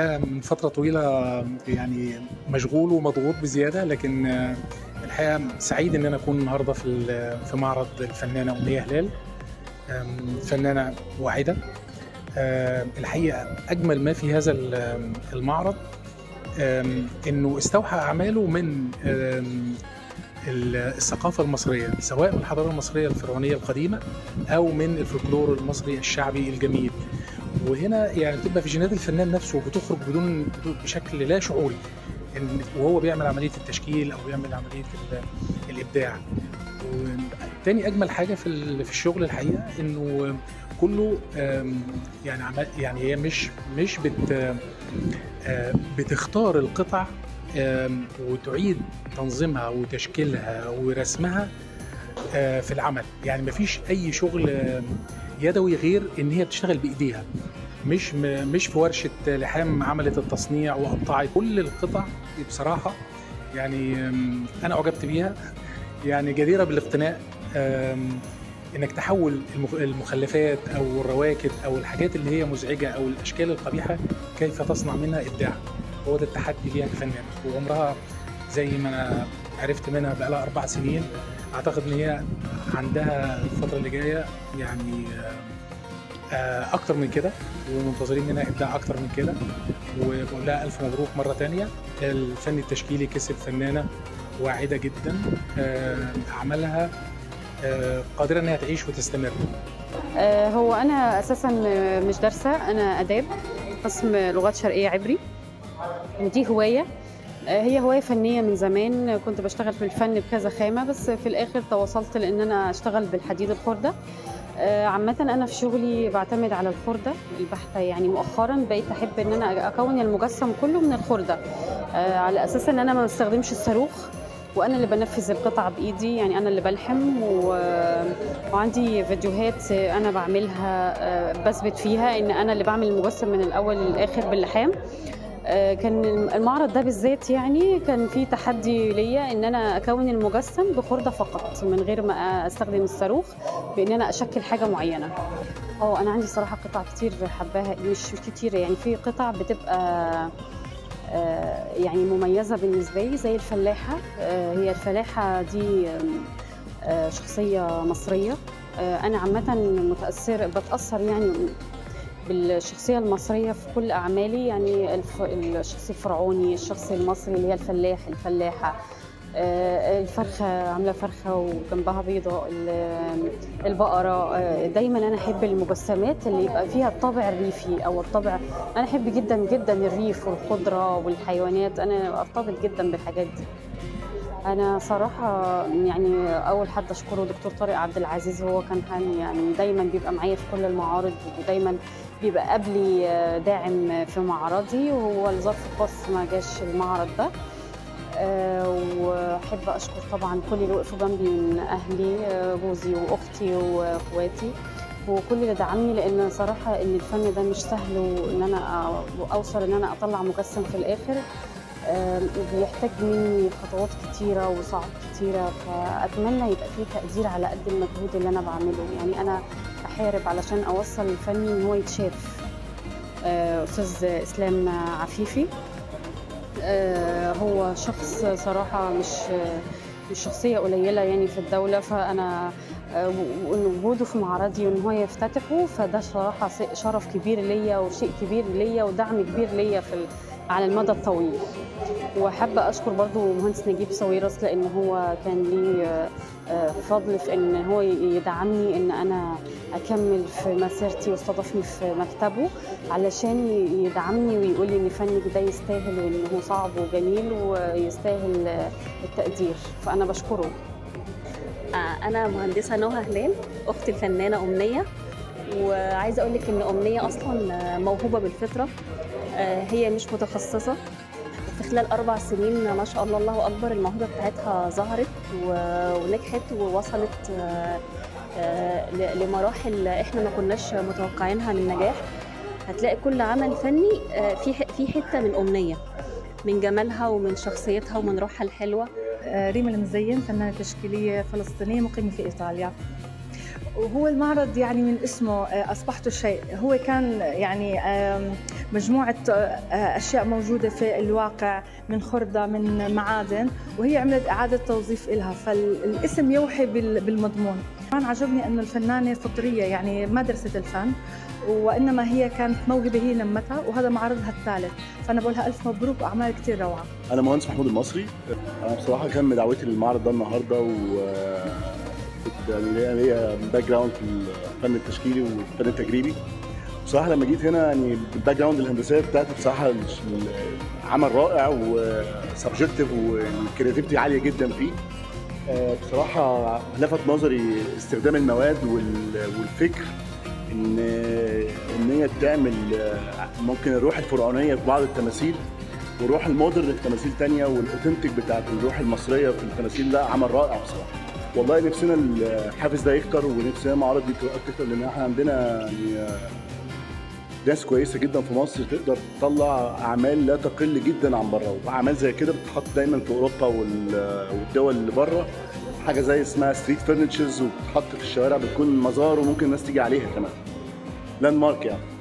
الحقيقه من فتره طويله يعني مشغول ومضغوط بزياده لكن الحقيقه سعيد ان انا اكون النهارده في في معرض الفنانه امنيه هلال فنانه واعده الحقيقه اجمل ما في هذا المعرض انه استوحى اعماله من الثقافه المصريه سواء من الحضاره المصريه الفرعونيه القديمه او من الفولكلور المصري الشعبي الجميل وهنا يعني بتبقى في جينات الفنان نفسه بتخرج بدون بشكل لا شعوري وهو بيعمل عمليه التشكيل او بيعمل عمليه الابداع تاني اجمل حاجه في في الشغل الحقيقه انه كله يعني يعني هي مش مش بت بتختار القطع وتعيد تنظيمها وتشكيلها ورسمها في العمل يعني مفيش اي شغل يدوي غير ان هي بتشتغل بايديها مش مش في ورشه لحام عملت التصنيع وقطعت كل القطع بصراحه يعني انا اعجبت بيها يعني جديره بالاقتناء انك تحول المخلفات او الرواكد او الحاجات اللي هي مزعجه او الاشكال القبيحه كيف تصنع منها ابداع هو ده التحدي ليها كفنان وعمرها زي ما انا عرفت منها بقى لها اربع سنين اعتقد ان هي عندها الفتره اللي جايه يعني اكتر من كده ومنتظرين منها ابداع اكتر من كده وبقول لها الف مبروك مره تانية الفن التشكيلي كسب فنانه واعده جدا اعمالها قادره انها تعيش وتستمر هو انا اساسا مش دارسه انا اداب قسم لغات شرقيه عبري ودي هوايه هي هوايه فنيه من زمان كنت بشتغل في الفن بكذا خامه بس في الاخر تواصلت لان انا اشتغل بالحديد الخرده عامة أنا في شغلي بعتمد على الخردة البحتة يعني مؤخرا بقيت أحب إن أنا أكون المجسم كله من الخردة على أساس إن أنا ما بستخدمش الصاروخ وانا اللي بنفذ القطع بايدي يعني انا اللي بلحم و... وعندي فيديوهات انا بعملها بثبت فيها ان انا اللي بعمل المجسم من الاول للاخر باللحام كان المعرض ده بالذات يعني كان في تحدي ليا ان انا اكون المجسم بخرده فقط من غير ما استخدم الصاروخ بان انا اشكل حاجه معينه اه انا عندي صراحه قطع كتير حباها مش كتير يعني في قطع بتبقى يعني مميزه بالنسبه لي زي الفلاحه هي الفلاحه دي شخصيه مصريه انا عامه متاثر بتاثر يعني بالشخصيه المصريه في كل اعمالي يعني الشخص الفرعوني الشخص المصري اللي هي الفلاح الفلاحه الفرخه عامله فرخه وجنبها بيضه البقره دايما انا احب المجسمات اللي يبقى فيها الطابع الريفي او الطابع انا احب جدا جدا الريف والخضره والحيوانات انا ارتبط جدا بالحاجات دي انا صراحه يعني اول حد اشكره دكتور طارق عبد العزيز هو كان يعني دايما بيبقى معايا في كل المعارض ودايما بيبقى قبلي داعم في معرضي وهو لظرف خاص ما جاش المعرض ده أه واحب اشكر طبعا كل اللي وقفوا جنبي من اهلي جوزي واختي واخواتي وكل اللي دعمني لان صراحه ان الفن ده مش سهل وان انا اوصل ان انا اطلع مجسم في الاخر أه بيحتاج مني خطوات كتيره وصعب كتيره فاتمنى يبقى فيه تقدير على قد المجهود اللي انا بعمله يعني انا احارب علشان اوصل الفني ان هو يتشاف أه استاذ اسلام عفيفي هو شخص صراحة مش مش شخصية قليلة يعني في الدولة فأنا وجوده في معرضي وإن هو يفتتحه فده صراحة شرف كبير ليا وشيء كبير ليا ودعم كبير ليا في على المدى الطويل وحابة أشكر برضو مهندس نجيب ساويرس لأن هو كان لي فضل في ان هو يدعمني ان انا اكمل في مسيرتي واستضافني في مكتبه علشان يدعمني ويقول لي ان فنك ده يستاهل وانه صعب وجميل ويستاهل التقدير فانا بشكره انا مهندسه نهى هلال اخت الفنانه امنيه وعايزه اقول لك ان امنيه اصلا موهوبه بالفطره هي مش متخصصه في خلال أربع سنين ما شاء الله الله أكبر الموهبة بتاعتها ظهرت ونجحت ووصلت لمراحل إحنا ما كناش متوقعينها من نجاح هتلاقي كل عمل فني في في حتة من أمنية من جمالها ومن شخصيتها ومن روحها الحلوة ريما المزين فنانة تشكيلية فلسطينية مقيمة في إيطاليا وهو المعرض يعني من اسمه آه، اصبحت شيء هو كان يعني آم، مجموعه آه، اشياء موجوده في الواقع من خرده من معادن وهي عملت اعاده توظيف لها فالاسم يوحي بال- بالمضمون كمان عجبني انه الفنانه فطريه يعني ما درست الفن وانما هي كانت موهبه هي نمتها وهذا معرضها الثالث فانا بقول لها الف مبروك واعمال كثير روعه انا مهندس محمود المصري انا بصراحه كان دعوتي للمعرض ده النهارده و كنت يعني ليا ليا باك جراوند في الفن التشكيلي والفن التجريبي بصراحه لما جيت هنا يعني الباك جراوند الهندسيه بتاعتي بصراحه عمل رائع وسبجكتيف والكرياتيفيتي عاليه جدا فيه آه، بصراحه لفت نظري استخدام المواد وال- والفكر ان ان هي تعمل آه، ممكن الروح الفرعونيه في بعض التماثيل وروح المودرن في تماثيل تانية والاوثنتيك بتاعت الروح المصريه في التماثيل ده عمل رائع بصراحه والله نفسنا الحافز ده يكتر ونفسنا المعارض دي تبقى تكتر لان احنا عندنا يعني آه، ناس كويسه جدا في مصر تقدر تطلع اعمال لا تقل جدا عن بره واعمال زي كده بتتحط دايما في اوروبا وال- والدول اللي بره حاجه زي اسمها ستريت فرنتشرز وبتتحط في الشوارع بتكون مزار وممكن الناس تيجي عليها كمان لاند مارك يعني